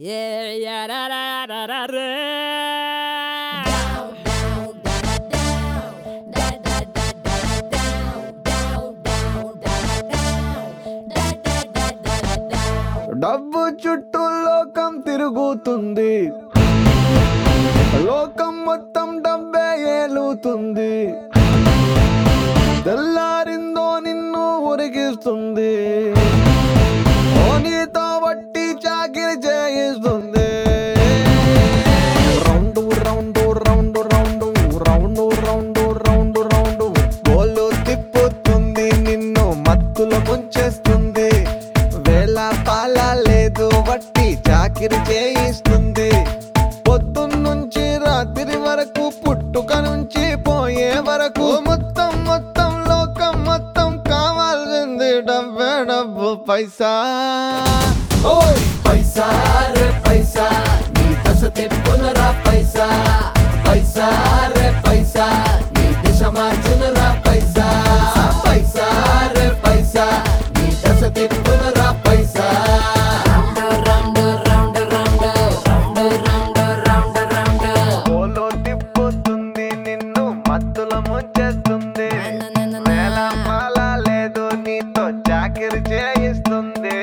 Yeah, yeah, da, da, da, da, da. డబ్బు చుట్టూ లోకం తిరుగుతుంది లోకం మొత్తం డబ్బే ఏలుతుంది తెల్లారిందో నిన్ను ఉరిగిస్తుంది ఓ నీతో వట్టి చాకిరి చేయిస్తుంది round round round round round round round round గోలు తిప్పుతుంది నిన్ను మత్తులో ముంచేస్తుంది వేళ పాల లేదు వట్టి చాకిరి చేయిస్తుంది పొద్దున్నుంచి రాత్రి వరకు పుట్టుక నుంచి పోయే వరకు మొత్తం మొత్తం లోకం మొత్తం కావాల్సింది డబ్బే డబ్బు పైసా ఓయ్ పైసా రే పైసా నీ దశ తిప్పునరా పైసా పైసా రే పైసా నీ దిశ మార్చునరా పైసా పైసా రే పైసా నీ దశ తిప్పునరా పైసా గోలు తిప్పుతుంది నిన్ను మత్తులో ముంచేస్తుంది వేళ మాల లేదు నీతో చాకిరి చేయిస్తుంది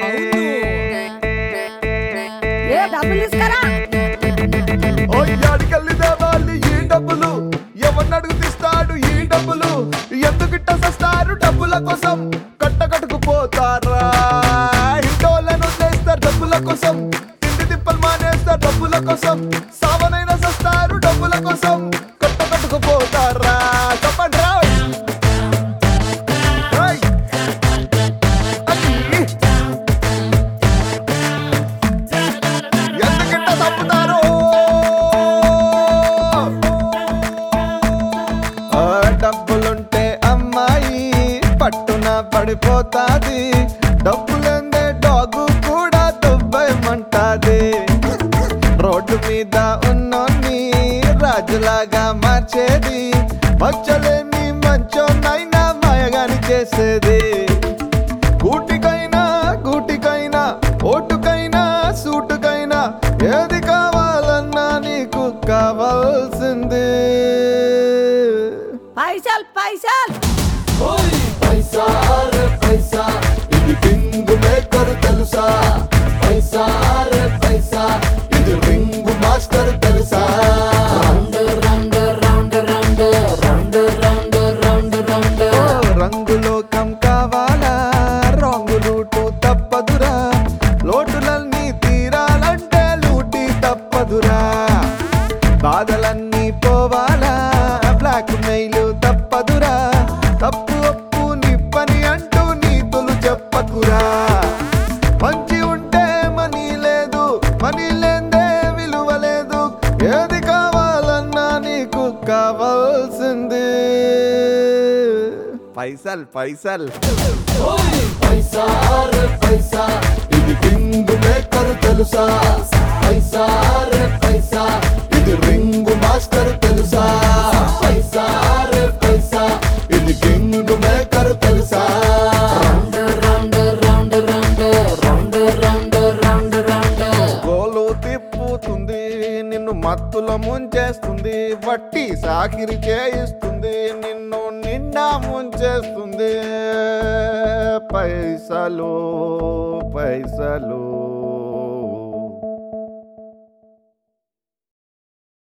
ఏ డబ్బులు తీసుకురా అడిగల్లి దేవాలి ఈ డబ్బులు ఎవరిని అడుగుతిస్తాడు ఈ డబ్బులు ఎందుకిట్ట సస్తారు డబ్బుల కోసం కట్ట కట్టుకుపోతారా ఇంటోళ్ళను చేస్తారు డబ్బుల కోసం తిండి తిప్పలు మానేస్తారు డబ్బుల కోసం సావనైనా సస్తారు డబ్బుల కోసం కట్ట కట్టుకుపోతారా చెప్పండి రా రేయ్. అది. ఎందుకిట్ట తప్పుతారు ఆ డబ్బులుంటే అమ్మాయి పట్టున పడిపోతాది డబ్బులందే డాగు కూడా దుబ్బయమంటాది రోడ్డు మీద ఉన్నోన్ని రాజులాగా మార్చేది మచ్చలేని మంచోనైనా మాయగాని చేసేది గూటికైనా గూటికైనా ఓటుకైనా సూటుకైనా ఏది కావాలన్నా నీకు కావాల్సింది పైసల్ పైసల్ ఓయ్ పైసా రే పైసా ఇది కింగ్ మేకర్ తెలుసా పైసా రే పైసా ఇది రింగ్ మాస్టర్ తెలుసా round round round round round round round round ఓ రంగులోకం కావాలా రంగు లూటు తప్పదురా లోటులన్నీ తీరాలంటే లూటి తప్పదురా బాధలన్నీ పోవాలా బ్లాక్ మెయిల్ తప్పదురా తప్పు ఒప్పు నిప్పని అంటూ నీతులు చెప్పకురా మంచి ఉంటే మనీ లేదు మనీ లేదే విలువ లేదు ఏది కావాలన్నా నీకు కావాల్సింది పైసల్ పైసల్ ఓయ్ పైసా రే పైసా ఇది కింగ్ మేకర్ తెలుసా పైసా రే పైసా ఇది రింగ్ మాస్టర్ తెలుసా పైసా రే పైసా ఇది కింగ్ మేకర్ తెలుసా round round round round round round round round గోలు తిప్పుతుంది నిన్ను మత్తులో ముంచేస్తుంది వట్టి సాకిరి చేయిస్తుంది నిన్ను నిండా ముంచేస్తుంది పైసలు పైసలు